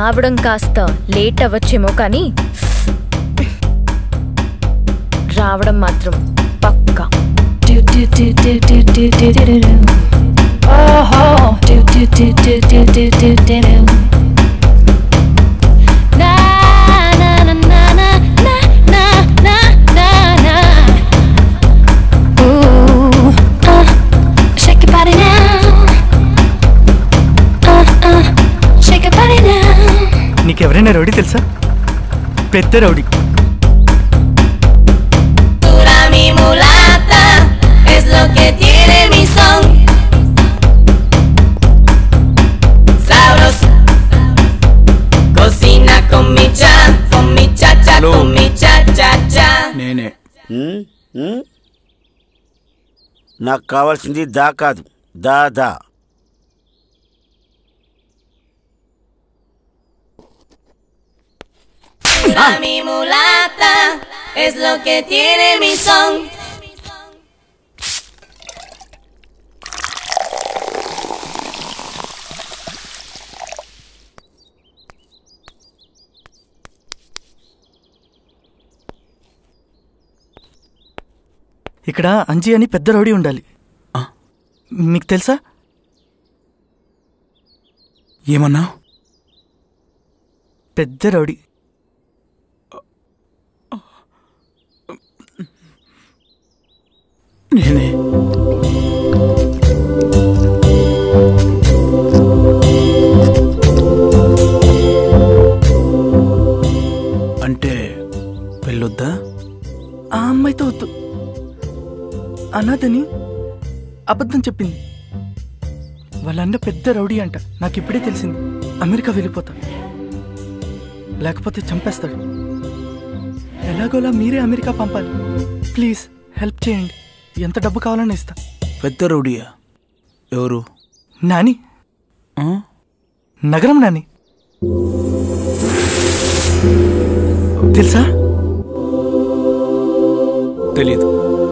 రావడం కాస్త లేట్ అవ్వచ్చేమో కానీ రావడం మాత్రం పక్కా Shake your body now. Uh, uh, shake your body now. నీకెవరైనా రౌడీ తెలుసా పెద్ద rowdy Dura mi mulata, es lo que tiene mi son. Sabrosa, cocina con mi cha, con mi cha cha, Hello. con mi cha cha cha. నేనే ఉమ్, ఉమ్. నాకు కావాల్సింది దా కాదు దా దా Dura mi mulata, es lo que tiene mi son. ఇక్కడ అంజీ అని పెద్ద rowdy ఉండాలి ఆ. మీకు తెలుసా ఏమన్నా పెద్ద రౌడీ నేనే అంటే పెళ్ళొద్దా ఆ అమ్మాయితో వద్దు అనాథని అబద్ధం చెప్పింది వాళ్ళ అన్న పెద్ద రౌడీ అంట నాకు ఇప్పుడే తెలిసింది అమెరికా వెళ్ళిపోతా లేకపోతే చంపేస్తాడు ఎలాగోలా మీరే అమెరికా పంపాలి ప్లీజ్ హెల్ప్ చేయండి ఎంత డబ్బు కావాలని ఇస్తా పెద్ద రౌడీయా ఎవరు నాని ఆ? నగరం నాని తెలుసా తెలీదు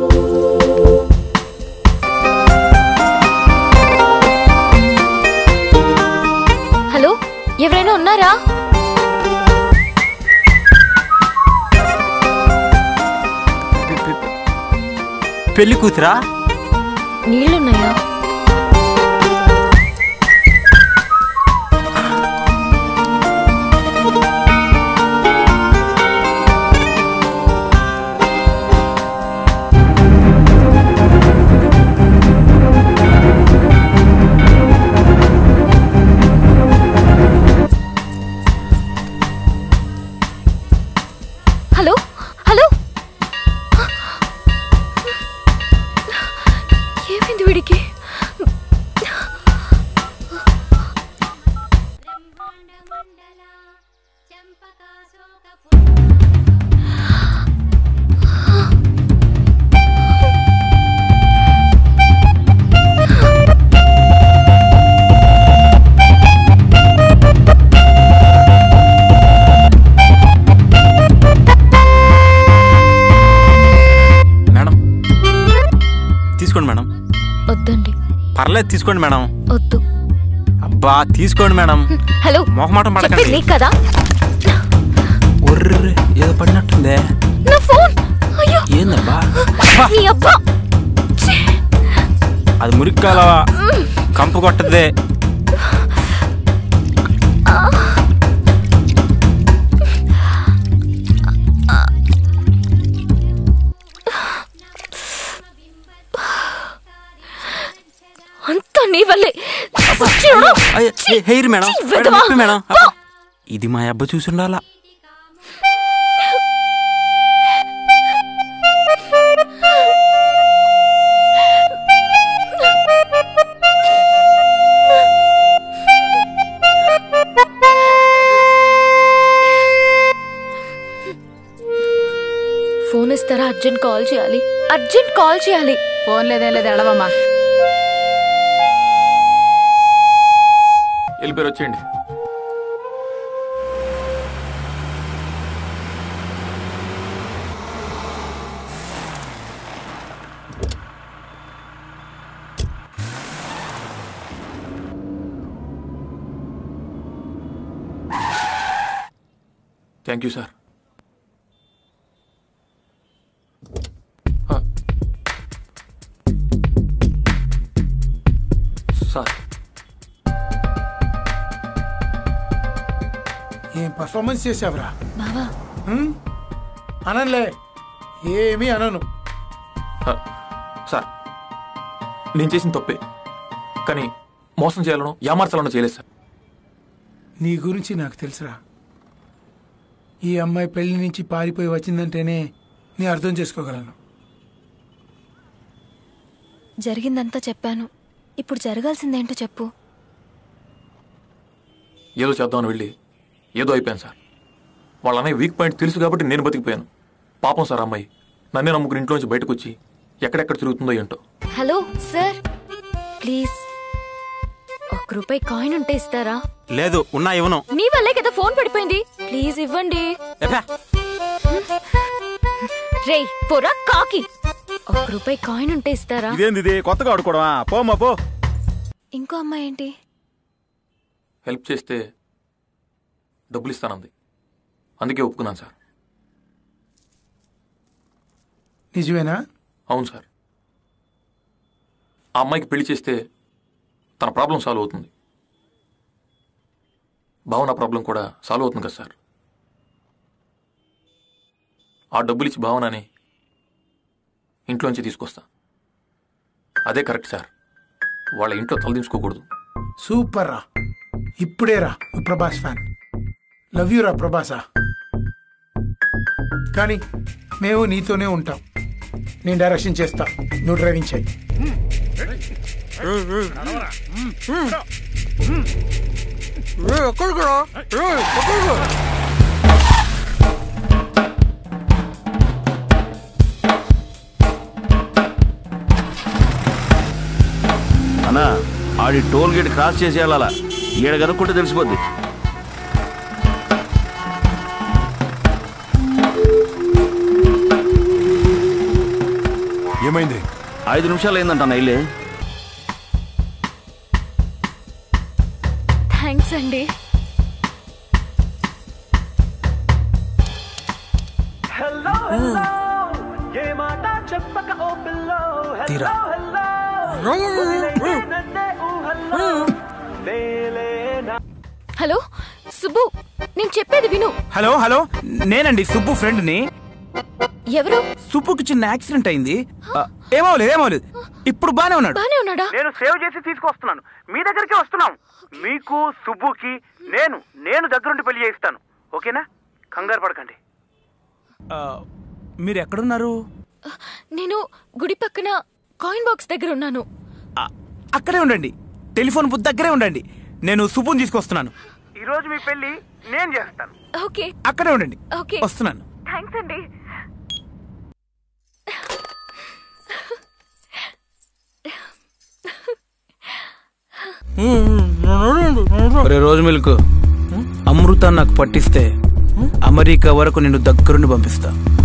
హలో ఎవరైనా ఉన్నారా పెళ్లి కూతురా నీళ్లున్నాయా హలో హలో ఏమైంది వీడికి మేడం తీసుకోండి మేడం వద్దండి పర్లేదు తీసుకోండి మేడం వద్దు అబ్బా తీసుకోండి మేడం హలో మొహమాటం పడకండి. చెప్పేది నీకు కదా ఒర్రే ఏదో పడినట్టుందే నా ఫోన్ అయ్యో ఏందబ్బా నీ అబ్బా ఛీ! అది మురికి కాలవా కంపు కొట్టదే అంతా నీ వల్లే సచ్చినోడా. అయ్య, ఛీ! ఏ, హెయిర్ మేడం ఛీ, మేడం, వెధవా. నొప్పి మేడం పో. ఇది మా అబ్బ చూసుండాలా ఫోన్ ఇస్తారా అర్జెంట్ కాల్ చేయాలి అర్జెంట్ కాల్ చేయాలి ఫోన్ లేదే లేదు ఎడవమ్మా వెళ్ళిపోయి వచ్చేయండి థ్యాంక్ యూ సార్ సార్ ఏం పర్ఫార్మెన్స్ చేసావురా బావా హ్మ్? అననులే ఏమీ అనను ఆ, సార్ నేను చేసిన తప్పే కానీ మోసం చేయాలనో యామార్చాలనో చేయలేదు సార్ నీ గురించి నాకు తెలుసురా ఈ అమ్మాయి పెళ్లి నుంచి పారిపోయి వచ్చిందంటేనే నీ అర్థం చేసుకోగలను జరిగిందంతా చెప్పాను ఇప్పుడు జరగాల్సిందేంటో చెప్పు ఏదో చేద్దామని వెళ్ళి ఏదో అయిపోయాను సార్ వాళ్ళ అన్నయ్య వీక్ పాయింట్ తెలుసు కాబట్టి నేను బతికిపోయాను పాపం సార్ అమ్మాయి నన్నే నమ్ముకుని ఇంట్లోంచి బయటకు వచ్చి ఎక్కడెక్కడ తిరుగుతుందో ఏంటో హలో సార్ ప్లీజ్ ఒక్క రూపాయి కాయిన్ ఉంటే ఇస్తారా లేదు ఉన్నా ఇవ్వను మీ వల్లే కదా ఫోన్ పడిపోయింది ప్లీజ్ ఇవ్వండి ఎఫా, రేయ్ పొరా కాకి ఒక్క రూపాయి కాయిన్ ఉంటే ఇస్తారా ఇదేంది ఇది కొత్తగా ఆడుకోవడమా పోమ్మా పో ఇంకో అమ్మాయి ఏంటి హెల్ప్ చేస్తే డబ్బులు ఇస్తానంది అందుకే ఒప్పుకున్నాను సార్ నిజమేనా అవును సార్ ఆ అమ్మాయికి పెళ్లి చేస్తే తన ప్రాబ్లం సాల్వ్ అవుతుంది భావన ప్రాబ్లం కూడా సాల్వ్ అవుతుంది కదా సార్ ఆ డబ్బులు ఇచ్చి భావనని ఇంట్లోంచి తీసుకొస్తా అదే కరెక్ట్ సార్ వాళ్ళ ఇంట్లో తలదించుకోకూడదు సూపర్ రా ఇప్పుడే రా నువ్వు ప్రభాస్ ఫ్యాన్ లవ్ యూ రా ప్రభాసా కానీ మేము నీతోనే ఉంటాం నేను డైరెక్షన్ చేస్తా నువ్వు డ్రైవింగ్ చేయి అన్నా ఆడి టోల్ గేట్ క్రాస్ చేసి వెళ్ళాలా ఈడ కనుక్కుంటే తెలిసిపోద్ది ఏమైంది ఐదు నిమిషాలు అయిందంట అన్న ఇల్లే థ్యాంక్స్ అండి తీరా హలో సుబ్బు నేను చెప్పేది విను హలో హలో నేనండి సుబ్బు ఫ్రెండ్ని ఎవరు సుబ్బుకి చిన్న యాక్సిడెంట్ అయింది ఆ, ఏమవలేదు ఏమవలేదు ఇప్పుడు బానే ఉన్నాడు బానే ఉన్నాడా నేను సేవ్ చేసి తీసుకొస్తున్నాను మీ దగ్గరికి వస్తున్నాం మీకు సుబ్బుకి నేను నేను దగ్గరుండి పెళ్లి చేయిస్తాను ఓకేనా కంగారు పడకండి మీరు ఎక్కడున్నారు నేను గుడి పక్కన కాయిన్ బాక్స్ దగ్గర ఉన్నాను ఆ, అక్కడే ఉండండి టెలిఫోన్ బుత్ దగ్గరే ఉండండి నేను సుబ్బుని తీసుకొస్తున్నాను ఈ రోజు మీ పెళ్లి నేను చేస్తాను ఓకే అక్కడే ఉండండి ఓకే వస్తున్నాను థ్యాంక్స్ అండి ఒరే రోజు మిల్క్ అమృతాన్ని నాకు పట్టిస్తే అమెరికా వరకు నిన్ను దగ్గరుండి పంపిస్తా